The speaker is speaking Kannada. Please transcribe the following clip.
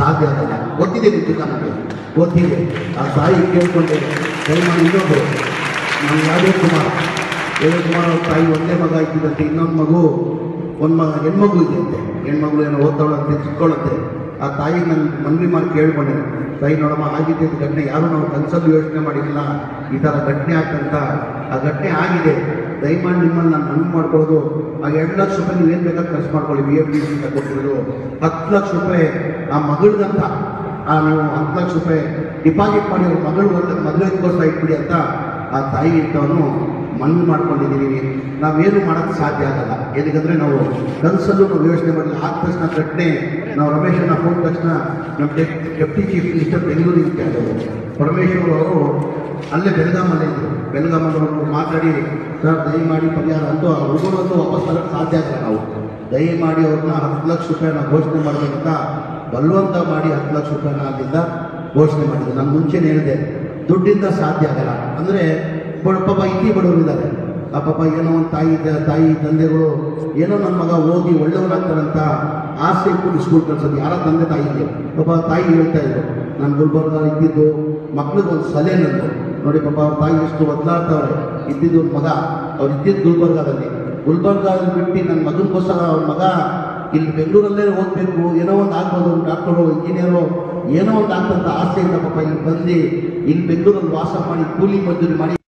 ಸಾಧ್ಯ ಆಗಲ್ಲ ಗೊತ್ತಿದೆ ನಿಜ ನನಗೆ ಗೊತ್ತಿದೆ ಆ ತಾಯಿ ಕೇಳ್ಕೊಂಡೆ ದಯಮಾಡಿ ಇನ್ನೊಬ್ಬರು ನಮ್ಮ ಯಾವ್ದೇ ಕುಮಾರ್ ಯಾವ್ದೇ ಕುಮಾರ್ ಅವ್ರ ತಾಯಿ ಒಂದೇ ಮಗ ಇದ್ದಿದ್ದಂತೆ ಇನ್ನೊಂದು ಮಗು ಒಂದು ಮಗ ಹೆಣ್ಮಗು ಇದೆ ಅಂತೆ ಹೆಣ್ಮಗಳು ಏನೋ ಓದ್ತಾವಳಂತೆ ಚಿಕ್ಕವಳಂತೆ ಆ ತಾಯಿಗೆ ನಾನು ಮನವಿ ಮಾಡಿ ಕೇಳ್ಕೊಂಡೆ ತಾಯಿ ನೋಡಮ್ಮ ಆಗಿದೆ ಇದು ಘಟನೆ ಯಾರು ನಾವು ಕನಸಲ್ಲೂ ಯೋಚನೆ ಮಾಡಿರಲಿಲ್ಲ ಈ ಥರ ಘಟನೆ ಆಗ್ತಂತ ಆ ಘಟನೆ ಆಗಿದೆ ದಯಮಾಡಿ ನಿಮ್ಮನ್ನು ನಾನು ಮನವಿ ಮಾಡ್ಕೊಳ್ಳೋದು ಆ ಎರಡು ಲಕ್ಷ ರೂಪಾಯಿ ನೀವು ಏನು ಬೇಕಾದ್ರೆ ಖರ್ಚು ಮಾಡ್ಕೊಳ್ಳಿ ವಿ ಎಫ್ ಡಿ ಸಿ ಕೊಟ್ಟಿರೋದು ಹತ್ತು ಲಕ್ಷ ರೂಪಾಯಿ ಆ ಮಗಳದಂತ ಆ ನೀವು ಹತ್ತು ಲಕ್ಷ ರೂಪಾಯಿ ಡಿಪಾಸಿಟ್ ಮಾಡಿ ಅವ್ರ ಮಗಳು ಒಳ್ಳೆ ಮದುವೆಗೋಸ್ಕರ ಇಟ್ಬಿಡಿ ಅಂತ ಆ ತಾಯಿ ಇಂಥವನು ಮನವಿ ಮಾಡ್ಕೊಂಡಿದ್ದೀವಿ ನಾವೇನು ಮಾಡೋಕ್ಕೆ ಸಾಧ್ಯ ಆಗಲ್ಲ ಏನಕ್ಕಂದ್ರೆ ನಾವು ಕನಸಲ್ಲೂ ನಾವು ಯೋಚನೆ ಮಾಡಲಿಲ್ಲ ಆದ ತಕ್ಷಣ ಘಟನೆ ನಾವು ರಮೇಶನ್ನ ಫೋನ್ ತಕ್ಷಣ ನಮ್ಮ ಡೆಪ್ಟಿ ಚೀಫ್ ಮಿನಿಸ್ಟರ್ ಬೆಂಗಳೂರಿಗೆ ಕೇಳಿದ್ರು ಪರಮೇಶ್ವರ್ ಅವರು ಅಲ್ಲೇ ಬೆಳಗಾಮಲ್ಲೇ ಇದ್ರು ಬೆಳಗಾಮಲ್ಲವರು ಮಾತಾಡಿ ಸರ್ ದಯಮಾಡಿ ಪರಿಹಾರ ಅಂತೂ ಆ ಹುಡುಗರನ್ನು ವಾಪಸ್ ತರಕ್ಕೆ ಸಾಧ್ಯ ಆಗಲ್ಲ ನಾವು ದಯಮಾಡಿ ಅವ್ರನ್ನ ಹತ್ತು ಲಕ್ಷ ರೂಪಾಯಿನ ಘೋಷಣೆ ಮಾಡಬೇಕಂತ ಬಲವಂತ ಮಾಡಿ ಹತ್ತು ಲಕ್ಷ ರೂಪಾಯಿನ ಅಲ್ಲಿಂದ ಘೋಷಣೆ ಮಾಡಿದ್ರು ನಾನು ಮುಂಚೆನೇ ಹೇಳಿದೆ ದುಡ್ಡಿಂದ ಸಾಧ್ಯ ಆಗಲ್ಲ ಅಂದರೆ ಬಡ ಪಾಪ ಇತಿ ಬಡವರು ಇದ್ದಾರೆ ಆ ಪಾಪ ಏನೋ ಒಂದು ತಾಯಿ ತ- ತಾಯಿ ತಂದೆಗಳು ಏನೋ ನನ್ನ ಮಗ ಓದಿ ಒಳ್ಳೆಯವನಾಗ್ತಾರಂತ ಆಸೆ ಇಟ್ಕೊಂಡು ಸ್ಕೂಲ್ ಕಳ್ಸೋದು ಯಾರ ತಂದೆ ತಾಯಿಗೆ ಪಾಪ ತಾಯಿ ಹೇಳ್ತಾ ಇದ್ರು ನಾನು ಗುಲ್ಬರ್ಗ ಇದ್ದಿದ್ದು ಮಕ್ಳಿಗೆ ಒಂದು ಸಲಹೆ ನಂದು ನೋಡಿ ಪಾಪ ಅವ್ರ ತಾಯಿ ಎಷ್ಟು ಬದಲಾಡ್ತಾವ್ರೆ ಇದ್ದಿದ್ದು ಒಂದು ಮಗ ಅವ್ರು ಇದ್ದಿದ್ದು ಗುಲ್ಬರ್ಗಾದಲ್ಲಿ ಗುಲ್ಬರ್ಗಾದಲ್ಲಿ ಬಿಟ್ಟು ನನ್ನ ಮಗನಿಗೋಸ್ಕರ ಅವ್ರ ಮಗ ಇಲ್ಲಿ ಬೆಂಗಳೂರಲ್ಲೇ ಓದಬೇಕು ಏನೋ ಒಂದು ಆಗ್ಬೋದು ಡಾಕ್ಟರು ಇಂಜಿನಿಯರು ಏನೋ ಒಂದು ಆಗ್ತಂತ ಆಸೆಯಿಂದ ಪಾಪ ಇಲ್ಲಿ ಬಂದು ಇಲ್ಲಿ ಬೆಂಗಳೂರಲ್ಲಿ ವಾಸ ಮಾಡಿ ಕೂಲಿ ಮಜೂರಿ ಮಾಡಿ